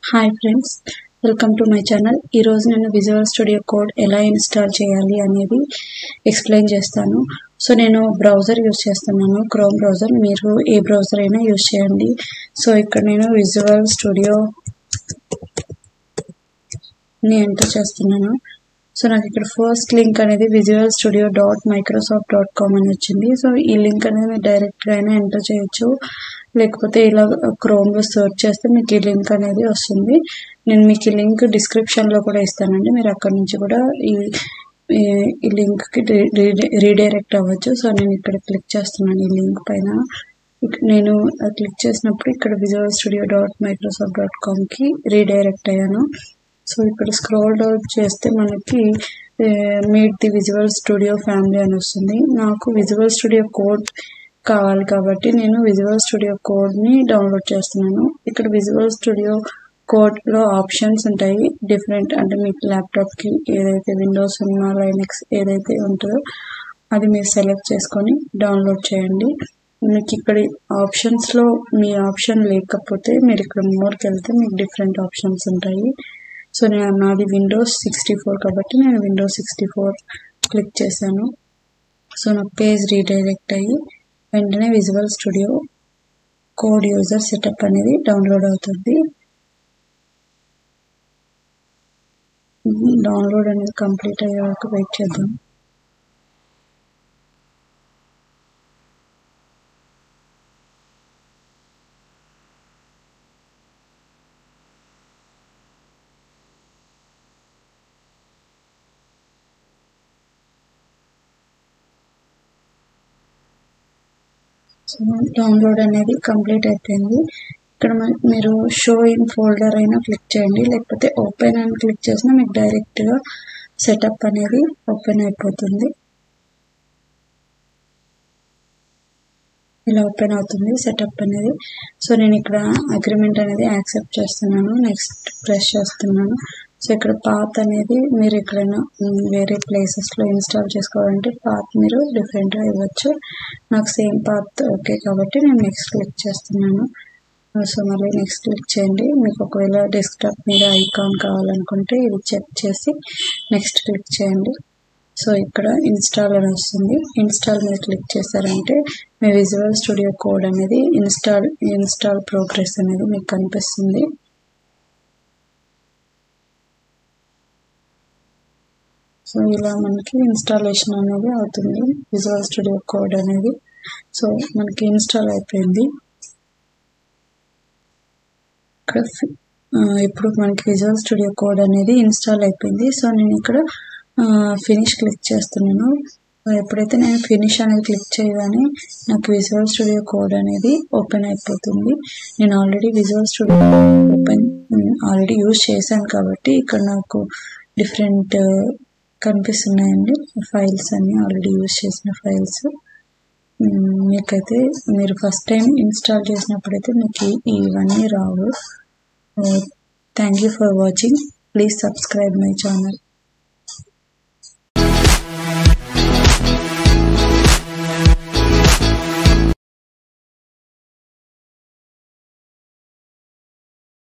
hi friends welcome to my channel ఈరోజు నేను visual studio code ఎలా ఇన్స్టాల్ చేయాలి అనేది ఎక్స్ప్లెయిన్ చేస్తాను సో నేను బ్రౌజర్ యూస్ చేస్తున్నాను క్రోమ్ బ్రౌజర్ మీరు ఏ బ్రౌజర్ అయినా యూస్ చేయండి సో ఇక్కడ నేను విజువల్ స్టూడియో ని ఎంటర్ చేస్తున్నాను సో నాకు ఇక్కడ ఫస్ట్ లింక్ అనేది visual studio dot Microsoft dot com అని వచ్చింది సో ఈ లింక్ అనేది మీరు డైరెక్ట్గా అయినా ఎంటర్ చేయొచ్చు లేకపోతే ఇలా క్రోమ్లో సెర్చ్ చేస్తే మీకు ఈ లింక్ అనేది వస్తుంది నేను మీకు ఈ లింక్ డిస్క్రిప్షన్లో కూడా ఇస్తానండి మీరు అక్కడ నుంచి కూడా ఈ ఈ- ఈ లింక్కి రీడైరెక్ట్ అవ్వచ్చు సో నేను ఇక్కడ క్లిక్ చేస్తున్నాను ఈ లింక్ పైన ఇక- నేను క్లిక్ చేసినప్పుడు ఇక్కడ visual studio dot Microsoft dot కామ్కి రీడైరెక్ట్ అయ్యాను సో ఇక్కడ స్క్రోల్ డౌన్ చేస్తే మనకి meet the visual studio family అని వస్తుంది నాకు విజువల్ స్టూడియో కోడ్ కావాలి కాబట్టి నేను విజువల్ స్టూడియో కోడ్ని డౌన్లోడ్ చేస్తున్నాను ఇక్కడ విజువల్ స్టూడియో కోడ్లో ఆప్షన్స్ ఉంటాయి డిఫరెంట్ అంటే మీకు ల్యాప్టాప్కి ఏదైతే విండోస్ ఉన్నా లైనక్స్ ఏదైతే ఉంటుందో అది మీరు సెలెక్ట్ చేసుకొని డౌన్లోడ్ చేయండి మీకు ఇక్కడ ఆప్షన్స్లో మీ ఆప్షన్ లేకపోతే మీరు ఇక్కడ మోర్కి వెళ్తే మీకు డిఫరెంట్ ఆప్షన్స్ ఉంటాయి సో నేను నాది విండోస్ సిక్స్టీ ఫోర్ కాబట్టి నేను విండోస్ సిక్స్టీ ఫోర్ క్లిక్ చేశాను సో నాకు పేజ్ రీడైరెక్ట్ అయ్యి వెంటనే visual studio code user setup అనేది డౌన్లోడ్ అవుతుంది డౌన్లోడ్ అనేది కంప్లీట్ అయ్యే వరకు వెయిట్ చేద్దాం సో డౌన్లోడ్ అనేది కంప్లీట్ అయిపోయింది ఇక్కడ మన- మీరు షో ఇన్ ఫోల్డర్ అయినా క్లిక్ చేయండి లేకపోతే ఓపెన్ అని క్లిక్ చేసినా మీకు డైరెక్ట్గా సెటప్ అనేది ఓపెన్ అయిపోతుంది ఇలా ఓపెన్ అవుతుంది సెటప్ అనేది సో నేను ఇక్కడ అగ్రిమెంట్ అనేది యాక్సెప్ట్ చేస్తున్నాను నెక్స్ట్ ప్రెస్ చేస్తున్నాను సో ఇక్కడ పాత్ అనేది మీరు ఎక్కడైనా మ్, వేరే ప్లేసెస్లో ఇన్స్టాల్ చేసుకోవాలంటే పాత్ మీరు డిఫరెంట్గా ఇవ్వచ్చు నాకు సేమ్ పాత్ ఓకే కాబట్టి నేను నెక్స్ట్ క్లిక్ చేస్తున్నాను సో మళ్ళీ నెక్స్ట్ క్లిక్ చేయండి మీకు ఒకవేళ డెస్క్టాప్ మీద ఐకాన్ కావాలనుకుంటే ఇది చెక్ చేసి నెక్స్ట్ క్లిక్ చేయండి సో ఇక్కడ ఇన్స్టాల్ అని వస్తుంది ఇన్స్టాల్ మీద క్లిక్ చేశారంటే మీ విజువల్ స్టూడియో కోడ్ అనేది ఇన్స్టాల్ ఇన్స్టాల్ ప్రోగ్రెస్ అనేది మీకు కనిపిస్తుంది సో ఇలా మనకి ఇన్స్టాలేషన్ అనేది అవుతుంది విజువల్ స్టూడియో కోడ్ అనేది సో మనకి ఇన్స్టాల్ అయిపోయింది ఇక్కడ ఫి- ఆ, ఇప్పుడు మనకి విజువల్ స్టూడియో కోడ్ అనేది ఇన్స్టాల్ అయిపోయింది సో నేను ఇక్కడ ఫినిష్ క్లిక్ చేస్తున్నాను ఆ, ఎప్పుడైతే నేను ఫినిష్ అనేది క్లిక్ చేయగానే నాకు విజువల్ స్టూడియో కోడ్ అనేది ఓపెన్ అయిపోతుంది నేను already visual studio open already use చేశాను కాబట్టి ఇక్కడ నాకు డిఫరెంట్ కనిపిస్తున్నాయండి ఫైల్స్ అన్ని ఆల్రెడీ యూజ్ చేసిన ఫైల్స్ మీకైతే మీరు ఫస్ట్ టైం ఇన్స్టాల్ చేసినప్పుడైతే మీకు ఈ- ఇవన్నీ రావు thank you for watching please subscribe my channel